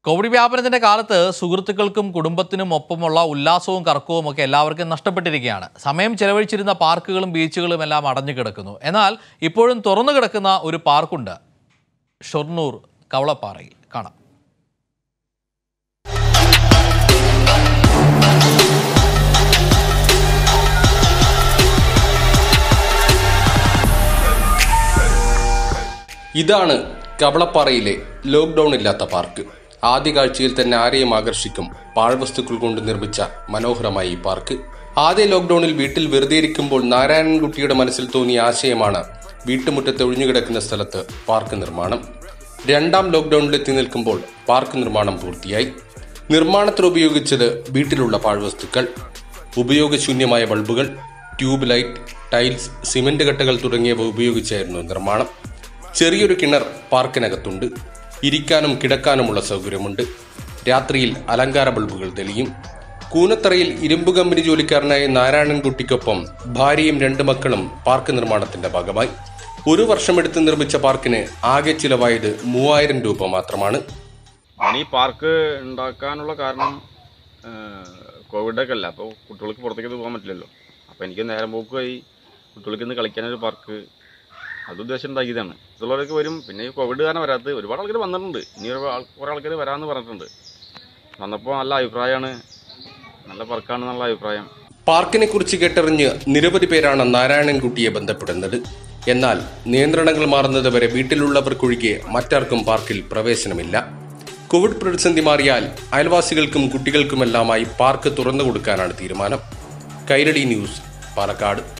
Covid വ്യാപനത്തിന്റെ കാലത്ത് സുഹൃത്തുക്കൾക്കും കുടുംബത്തിനും ഒപ്പമുള്ള ഉല്ലാസവും കറക്കവും ഒക്കെ എല്ലാവർക്കും നഷ്ടപ്പെട്ടിരിക്കുകയാണ് സമയം ചെലവഴിച്ചിരുന്ന പാർക്കുകളും ബീച്ചുകളും എല്ലാം അടഞ്ഞു കിടക്കുന്നു എന്നാൽ ഇപ്പോഴും തുറന്നു കിടക്കുന്ന ഒരു പാർക്കുണ്ട് ഷൊർണൂർ കവളപ്പാറയിൽ കാണാം ഇതാണ് കവളപ്പാറയിലെ ലോക്ക്ഡൌൺ ഇല്ലാത്ത പാർക്ക് ആദ്യ കാഴ്ചയിൽ തന്നെ ആരെയും ആകർഷിക്കും പാഴ്വസ്തുക്കൾ കൊണ്ട് നിർമ്മിച്ച മനോഹരമായ ഈ പാർക്ക് ആദ്യ ലോക്ക്ഡൌണിൽ വീട്ടിൽ വെറുതെ ഇരിക്കുമ്പോൾ നാരായണൻകുട്ടിയുടെ മനസ്സിൽ തോന്നിയ ആശയമാണ് വീട്ടുമുറ്റത്ത് ഒഴിഞ്ഞുകിടക്കുന്ന സ്ഥലത്ത് പാർക്ക് നിർമ്മാണം രണ്ടാം ലോക്ക്ഡൌണിലെത്തി നിൽക്കുമ്പോൾ പാർക്ക് നിർമ്മാണം പൂർത്തിയായി നിർമ്മാണത്തിൽ ഉപയോഗിച്ചത് വീട്ടിലുള്ള പാഴ്വസ്തുക്കൾ ഉപയോഗശൂന്യമായ ബൾബുകൾ ട്യൂബ് ലൈറ്റ് ടൈൽസ് സിമന്റ് കട്ടകൾ തുടങ്ങിയവ ഉപയോഗിച്ചായിരുന്നു നിർമ്മാണം ചെറിയൊരു കിണർ പാർക്കിനകത്തുണ്ട് ഇരിക്കാനും കിടക്കാനുമുള്ള സൗകര്യമുണ്ട് രാത്രിയിൽ അലങ്കാര ബൾബുകൾ തെളിയും കൂനത്തറയിൽ ഇരുമ്പ് കമ്പനി ജോലിക്കാരനായ നാരായണൻകുട്ടിക്കൊപ്പം ഭാര്യയും രണ്ട് മക്കളും പാർക്ക് നിർമ്മാണത്തിന്റെ ഭാഗമായി ഒരു വർഷമെടുത്ത് നിർമ്മിച്ച പാർക്കിന് ആകെ ചിലവായത് മൂവായിരം രൂപ മാത്രമാണ് ഞാൻ ഈ പാർക്ക് ഉണ്ടാക്കാനുള്ള കാരണം കോവിഡൊക്കെ അല്ല അപ്പോൾ കുട്ടികൾക്ക് പുറത്തേക്ക് പോകാൻ പറ്റില്ലല്ലോ അപ്പോൾ എനിക്ക് നേരം പോക്കുമായി കുട്ടികൾക്ക് ഇന്ന് കളിക്കാനൊരു പാർക്ക് അത് ഉദ്ദേശം ഉണ്ടാക്കിയതാണ് ഇതുള്ളവരൊക്കെ വരും പിന്നെ ഈ കോവിഡ് കാരണം വരാത്തത് ഒരുപാട് ആൾക്കാർ വന്നിട്ടുണ്ട് ഇനി ഒരു ആൾ- കുറേ ആൾക്കാർ വരാമെന്ന് പറഞ്ഞിട്ടുണ്ട് വന്നപ്പോൾ നല്ല അഭിപ്രായമാണ് നല്ല പാർക്കാണെന്നുള്ള അഭിപ്രായം പാർക്കിനെ കുറിച്ച് കേട്ടറിഞ്ഞ് നിരവധി പേരാണ് നാരായണൻകുട്ടിയെ ബന്ധപ്പെടുന്നത് എന്നാൽ നിയന്ത്രണങ്ങൾ മാറുന്നത് വരെ വീട്ടിലുള്ളവർക്കൊഴികെ മറ്റാർക്കും പാർക്കിൽ പ്രവേശനമില്ല കോവിഡ് പ്രതിസന്ധി മാറിയാൽ അയൽവാസികൾക്കും കുട്ടികൾക്കുമെല്ലാമായി പാർക്ക് തുറന്നു കൊടുക്കാനാണ് തീരുമാനം കൈരളി ന്യൂസ് പാലക്കാട്